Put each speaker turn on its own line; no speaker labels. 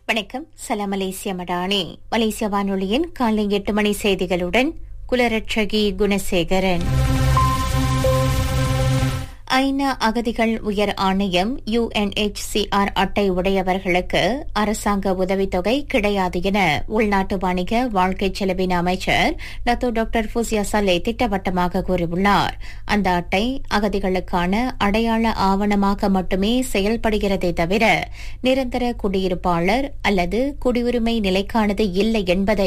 வணக்கம் சலாம் மலேசிய மடானி மலேசிய வானொலியின் காலை எட்டு மணி செய்திகளுடன் குலரட்சகி குணசேகரன் ஐநா அகதிகள் உயர் ஆணையம் யுஎன்எச்சிஆர் அட்டை உடையவர்களுக்கு அரசாங்க உதவித்தொகை கிடையாது என உள்நாட்டு வணிக வாழ்க்கை செலவின அமைச்சர் டத்தோ டாக்டர் ஃபூசியா சலே திட்டவட்டமாக கூறியுள்ளார் அந்த அட்டை அகதிகளுக்கான அடையாள ஆவணமாக மட்டுமே செயல்படுகிறதே தவிர நிரந்தர குடியிருப்பாளர் அல்லது குடியுரிமை நிலைக்கானது இல்லை என்பதை